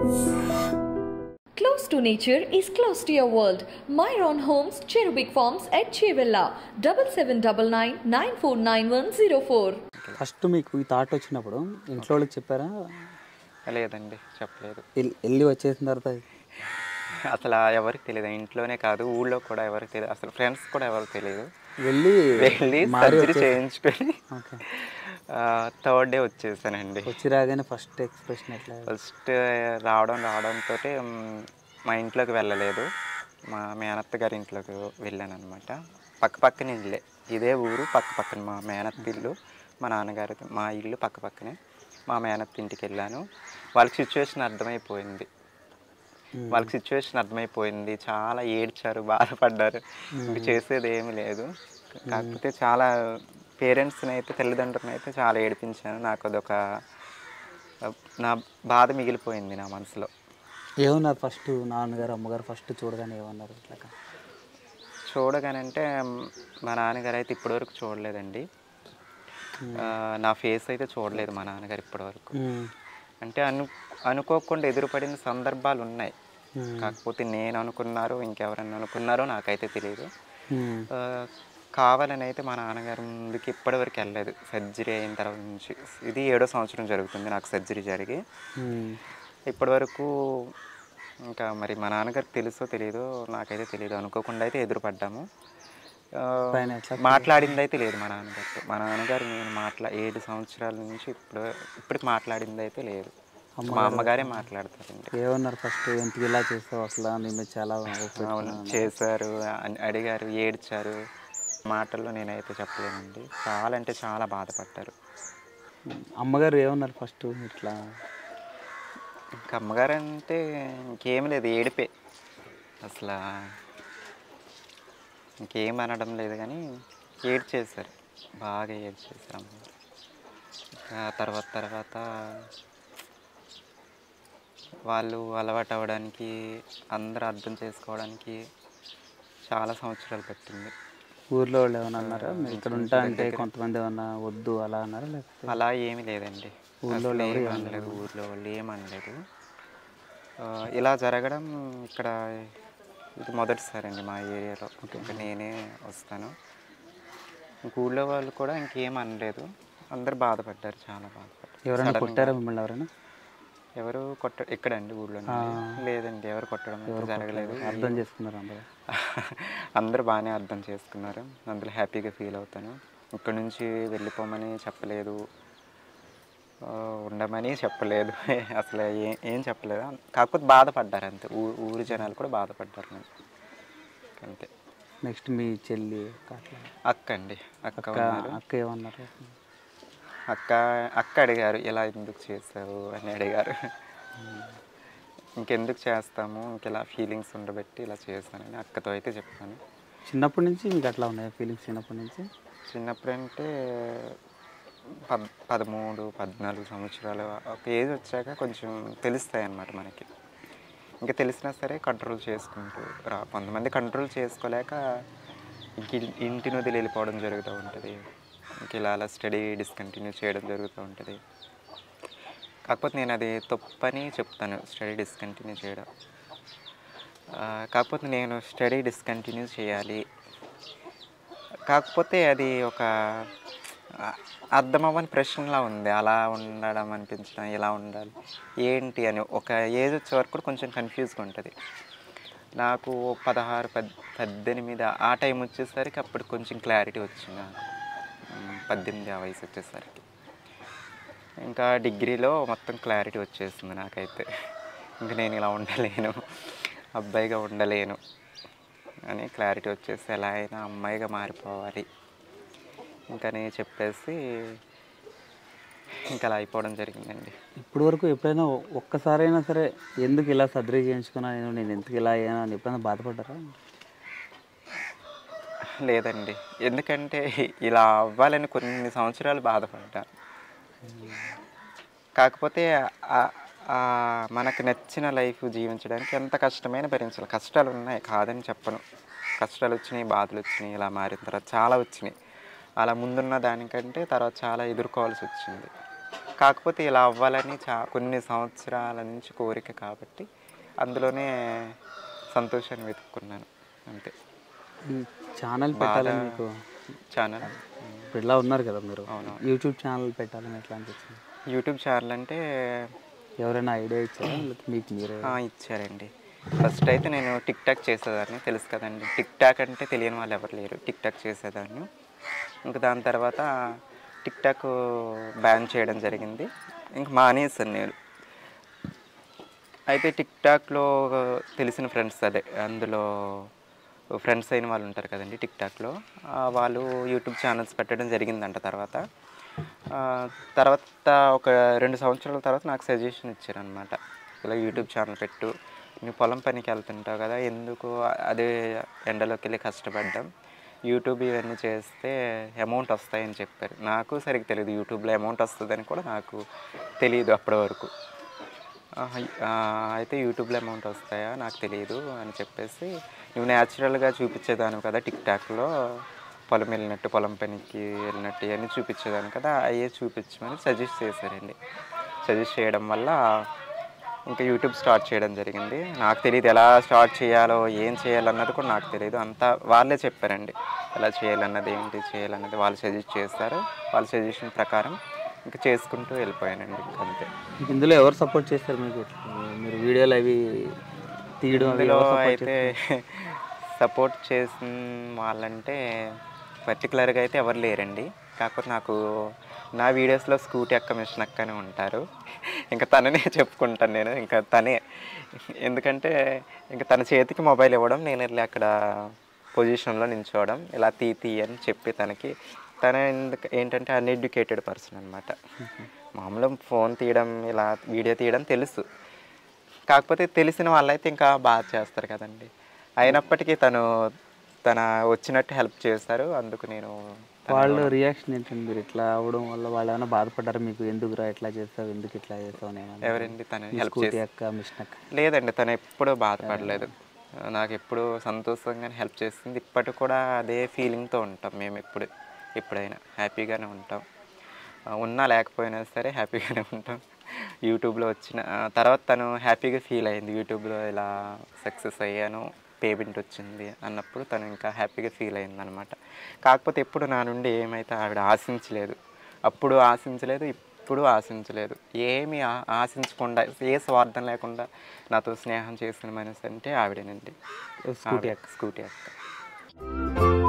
Close to nature is close to your world. Myron Homes, Cherubic Farms at Chevilla, double seven double nine nine four nine one zero four. First మీకు ఈ thought వచ్చినప్పుడు ఇంట్లో వాళ్ళకి చెప్పారా లేదండి చెప్పలేదు L- వెళ్ళి వచ్చేసిన తర్వాత అసలు ఎవరికి తెలియదు ఇంట్లోనే కాదు ఊళ్ళో కూడా ఎవరికి తెలియదు అసలు ఫ్రెండ్స్ కూడా ఎవరికి తెలియదు వెళ్ళి వెళ్ళి మారి సర్జరీ వచ్చేసి- చేయించుకొని ఓకే థర్డ్ డే వచ్చేసానండి వచ్చి రాగానే ఫస్ట్ ఎక్స్ప్రెషన్ ఎట్లా ఫస్ట్ రావడం రావడంతో మా ఇంట్లోకి వెళ్ళలేదు మా మేనత్త గారి ఇంట్లోకి వెళ్ళాను అనమాట పక్క పక్కనే ఇల్లే ఇదే ఊరు పక్క పక్కన మా మేనత్త ఇల్లు మా నాన్నగారి మా ఇల్లు పక్క పక్కనే మా మేనత్త ఇంటికి వెళ్ళాను వాళ్ళకి సిచ్యువేషన్ అర్థమైపోయింది వాళ్ళకి సిచ్యువేషన్ అర్థమైపోయింది చాలా ఏడ్చారు బాధపడ్డారు ఇంక చేసేది ఏమీ లేదు కాకపోతే చాలా పేరెంట్స్ని అయితే తల్లిదండ్రులను అయితే చాలా ఏడిపించాను నాకు అదొక నా బాధ మిగిలిపోయింది నా మనసులో ఏమన్నారు ఫస్ట్ నాన్నగారు అమ్మగారు ఫస్ట్ చూడగానే ఏమన్నారు ఇట్లా చూడగానంటే మా నాన్నగారు అయితే ఇప్పటివరకు చూడలేదండి ఆ, నా ఫేస్ అయితే చూడలేదు మా నాన్నగారు ఇప్పటివరకు అంటే అను అనుకోకుండా ఎదురుపడిన సందర్భాలు ఉన్నాయి కాకపోతే నేను అనుకున్నారో ఇంకెవరన్నా అనుకున్నారో నాకైతే తెలియదు ఆ, కావాలని అయితే మా నాన్నగారి ముందుకి ఇప్పటివరకు వెళ్ళలేదు సర్జరీ అయిన తర్వాత నుంచి ఇది ఏడో సంవత్సరం జరుగుతుంది నాకు సర్జరీ జరిగి ఇప్పటివరకు ఇంకా మరి మా నాన్నగారికి తెలుసో తెలియదో నాకైతే తెలియదు అనుకోకుండా అయితే ఎదురుపడ్డాము ఆ, పైన ఎట్లా మాట్లాడింది అయితే లేదు మా నాన్నగారితో మా నాన్నగారు నేను మాట్లా ఏడు సంవత్సరాల నుంచి ఇప్పుడు ఇప్పటికి మాట్లాడింది అయితే లేదు మా అమ్మగారే మాట్లాడతారండి ఏమన్నారు ఫస్ట్ ఎందుకు ఇలా చేస్తావు అసలు నేను చాలా ఓపిక అవును చేశారు అని అడిగారు ఏడ్చారు మాటల్లో నేనైతే చెప్పలేనండి చాలా అంటే చాలా బాధపడ్డారు అమ్మగారు ఏమన్నారు ఫస్ట్ ఇట్లా ఇంకా అమ్మగారు అంటే ఇంకేం లేదు ఏడిపే అసలు ఇంకేం అనడం లేదు కానీ ఏడ్చేశారు బాగా ఏడ్చేశారు అమ్మగారు ఇంకా తర్వాత తర్వాత వాళ్ళు అలవాటు అవ్వడానికి అందరూ అర్థం చేసుకోవడానికి చాలా సంవత్సరాలు పట్టింది ఊర్లో వాళ్ళు ఏమన్నా అన్నారా మీరు ఇక్కడ ఉంటా అంటే కొంతమంది ఏమన్నా వద్దు అలా అన్నారా లేకపోతే అలా ఏమీ లేదండి ఊర్లో అసలు ఎవరు ఏం అనలేదు ఊర్లో వాళ్ళు ఏం అనలేదు ఆ, ఇలా జరగడం ఇక్కడ ఇది మొదటిసారి అండి మా ఏరియాలో ఇంకా నేనే వస్తాను ఇంక ఊళ్ళో వాళ్ళు కూడా ఇంకేం అనలేదు అందరు బాధపడ్డారు చాలా బాధపడ్డారు ఎవరైనా Sudden గా కొట్టారా మిమ్మల్ని ఎవరైనా ఎవరు కొట్ట ఎక్కడండి ఊళ్ళో లేదండి ఎవరు కొట్టడం అయితే జరగలేదు అర్థం చేసుకున్నారు అందరూ అందరూ బాగానే అర్థం చేసుకున్నారు అందులో హ్యాపీగా ఫీల్ అవుతాను ఇక్కడ నుంచి వెళ్ళిపోమని చెప్పలేదు ఆ, ఉండమని చెప్పలేదు అసలు ఏ- ఏం చెప్పలేదు కాకపోతే బాధపడ్డారు అంతే ఊ ఊరి జనాలు కూడా బాధపడ్డారు నాకు అంతే నెక్స్ట్ మీ చెల్లి అక్క అట్లా. అక్క అండి అక్క అక్క ఉన్నారు అక్క ఏమన్నారు అక్క అక్క అడిగారు ఎలా ఎందుకు చేసావు అని అడిగారు ఇంకెందుకు చేస్తాము ఇంకెలా ఫీలింగ్స్ ఉండబెట్టి ఇలా చేశానని అక్కతో అయితే చెప్పాను చిన్నప్పటి నుంచి మీకు అట్లా ఉన్నాయి ఫీలింగ్స్ చిన్నప్పటి నుంచి చిన్నప్పుడు అంటే పద్ పదమూడు పద్నాలుగు సంవత్సరాలు ఒక ఏజ్ వచ్చాక కొంచెం తెలుస్తాయి అన్నమాట మనకి ఇంకా తెలిసినా సరే కంట్రోల్ చేసుకుంటూ రా కొంతమంది కంట్రోల్ చేసుకోలేక ఇంక ఇల్- ఇంటిని వదిలి వెళ్ళిపోవడం జరుగుతూ ఉంటుంది ఇంక ఇలా అలా స్టడీ డిస్కంటిన్యూ చేయడం జరుగుతూ ఉంటుంది కాకపోతే నేను అది తప్పని చెప్తాను స్టడీ డిస్కంటిన్యూ చేయడం ఆ, కాకపోతే నేను స్టడీ డిస్కంటిన్యూ చేయాలి కాకపోతే అది ఒక ఆ, అర్థమవ్వని ప్రశ్నలా ఉంది అలా ఉండడం అనిపించడం ఇలా ఉండాలి ఏంటి అని ఒక ఏజ్ వచ్చే వరకు కూడా కొంచెం కన్ఫ్యూజ్గా ఉంటుంది నాకు పదహారు పద్ పద్దెనిమిది ఆ టైం వచ్చేసరికి అప్పుడు కొంచెం క్లారిటీ వచ్చింది నాకు ఉమ్, పద్దెనిమిది ఆ వయసు వచ్చేసరికి ఇంకా డిగ్రీలో మొత్తం క్లారిటీ వచ్చేసింది నాకైతే ఇంక నేను ఇలా ఉండలేను అబ్బాయిగా ఉండలేను అని క్లారిటీ వచ్చేసి ఎలా అయినా అమ్మాయిగా మారిపోవాలి ఇంకని చెప్పేసి ఇంకా అలా అయిపోవడం జరిగిందండి ఇప్పుడు వరకు ఎప్పుడైనా ఒక్కసారైనా సరే ఎందుకు ఇలా సర్జరీ చేయించుకున్నా నేను నేను ఎందుకు ఇలా అయ్యాను అని ఎప్పుడైనా బాధపడ్డారా లేదండి ఎందుకంటే ఇలా అవ్వాలని కొన్ని సంవత్సరాలు బాధపడ్డా కాకపోతే ఆ- ఆ మనకు నచ్చిన లైఫ్ జీవించడానికి ఎంత కష్టమైన భరించాలి కష్టాలు ఉన్నాయి కాదని చెప్పను కష్టాలు వచ్చినాయి బాధలు వచ్చినాయి ఇలా మారిన తర్వాత చాలా వచ్చినాయి అలా ముందున్న దానికంటే తర్వాత చాలా ఎదుర్కోవాల్సి వచ్చింది కాకపోతే ఇలా అవ్వాలని చా కొన్ని సంవత్సరాల నుంచి కోరిక కాబట్టి అందులోనే సంతోషాన్ని వెతుక్కున్నాను అంతే ఈ ఛానల్ పెట్టాలని మీకు ఛానల్ ఇప్పుడు ఇలా ఉన్నారు కదా మీరు అవును. యూట్యూబ్ ఛానల్ పెట్టాలని ఎట్లా అనిపించింది యూట్యూబ్ ఛానల్ అంటే ఎవరైనా ఐడియా ఇచ్చారా లేకపోతే మీకు మీరే ఆ, ఇచ్చారండి ఫస్ట్ అయితే నేను టిక్ టాక్ చేసేదాన్ని తెలుసు కదండి టిక్ టాక్ అంటే తెలియని వాళ్ళు ఎవరు లేరు టిక్ టాక్ చేసేదాన్ని ఇంకా దాని తర్వాత టిక్ టాక్ బ్యాన్ చేయడం జరిగింది ఇంక మానేసాను నేను అయితే టిక్ టాక్లో తెలిసిన ఫ్రెండ్స్ అదే అందులో ఫ్రెండ్స్ అయిన వాళ్ళు ఉంటారు కదండి టిక్ టాక్లో ఆ, వాళ్ళు యూట్యూబ్ ఛానల్స్ పెట్టడం జరిగిందంట తర్వాత ఆ, తర్వాత ఒక రెండు సంవత్సరాల తర్వాత నాకు సజెషన్ ఇచ్చారనమాట ఇలా యూట్యూబ్ ఛానల్ పెట్టు నువ్వు పొలం పనికి వెళ్తుంటావు కదా ఎందుకు అదే ఎండలోకి వెళ్ళి కష్టపడ్డాం యూట్యూబ్ ఇవన్నీ చేస్తే అమౌంట్ వస్తాయని చెప్పారు నాకు సరిగ్గా తెలియదు యూట్యూబ్లో అమౌంట్ వస్తుందని కూడా నాకు తెలియదు అప్పటి వరకు ఆహా, ఆ, అయితే యూట్యూబ్లో అమౌంట్ వస్తాయా నాకు తెలియదు అని చెప్పేసి నువ్వు న్యాచురల్గా చూపించేదాను కదా టిక్ టాక్లో పొలం వెళ్ళినట్టు పొలం పనికి వెళ్ళినట్టు ఇవన్నీ చూపించేదాను కదా అయ్యే చూపించమని సజెస్ట్ చేశారండి సజెస్ట్ చేయడం వల్ల ఇంకా యూట్యూబ్ స్టార్ట్ చేయడం జరిగింది నాకు తెలియదు ఎలా స్టార్ట్ చేయాలో ఏం చేయాలన్నది కూడా నాకు తెలియదు అంతా వాళ్ళే చెప్పారండి ఎలా చేయాలన్నది ఏంటి చేయాలన్నది వాళ్ళు సజెస్ట్ చేస్తారు వాళ్ళ సజెషన్ ప్రకారం ఇంకా చేసుకుంటూ వెళ్ళిపోయానండి ఇంకా అంతే మీకు ఇందులో ఎవరు సపోర్ట్ చేస్తారు మీకు మీరు వీడియోలు అవి తీయడం అవి ఇందులో ఎవరు support అయితే సపోర్ట్ చేసిన వాళ్ళంటే పర్టికులర్గా అయితే ఎవరు లేరండి కాకపోతే నాకు నా వీడియోస్లో స్కూటీ అక్క మిషన్ అక్కనే ఉంటారు ఇంకా తననే చెప్పుకుంటాను నేను ఇంకా తనే ఎందుకంటే ఇంకా తన చేతికి మొబైల్ ఇవ్వడం నేను వెళ్ళి అక్కడ పొజిషన్లో నించోవడం ఇలా తీ తీ అని చెప్పి తనకి తన ఎందుకు ఏంటంటే అన్ఎడ్యుకేటెడ్ పర్సన్ అనమాట మామూలు ఫోన్ తీయడం ఇలా వీడియో తీయడం తెలుసు కాకపోతే తెలిసిన వాళ్ళైతే ఇంకా బాగా చేస్తారు కదండి అయినప్పటికీ తను తన వచ్చినట్టు హెల్ప్ చేస్తారు అందుకు నేను తన- వాళ్ళ రియాక్షన్ ఏంటండి మీరు ఇట్లా అవడం వల్ల వాళ్ళు ఏమైనా బాధపడ్డారు మీకు ఎందుకురా ఇట్లా చేస్తావు ఎందుకు ఇట్లా చేస్తావు అని ఏమన్నా? ఎవరండి తను మీ హెల్ప్ స్కూటీ చేసి అక్క మిషన్ అక్క లేదండి తను ఎప్పుడూ బాధపడలేదు నాకు ఎప్పుడు సంతోషంగానే హెల్ప్ చేస్తుంది ఇప్పటికి కూడా అదే ఫీలింగ్తో ఉంటాం మేము ఎప్పుడు ఎప్పుడైనా హ్యాపీగానే ఉంటాం ఆ, ఉన్నా లేకపోయినా సరే హ్యాపీగానే ఉంటాం యూట్యూబ్లో వచ్చిన ఆ, తర్వాత తను హ్యాపీగా ఫీల్ అయింది యూట్యూబ్లో ఇలా సక్సెస్ అయ్యాను పేమెంట్ వచ్చింది అన్నప్పుడు తను ఇంకా హ్యాపీగా ఫీల్ అయింది అనమాట కాకపోతే ఎప్పుడు నా నుండి ఏమైతే ఆవిడ ఆశించలేదు అప్పుడు ఆశించలేదు ఇప్పుడు ఆశించలేదు ఏమీ ఆ- ఆశించకుండా ఏ స్వార్థం లేకుండా నాతో స్నేహం చేసిన మనిషి అంటే ఆవిడేనండి స్కూటీ ఆవిడ, స్కూటీ అక్క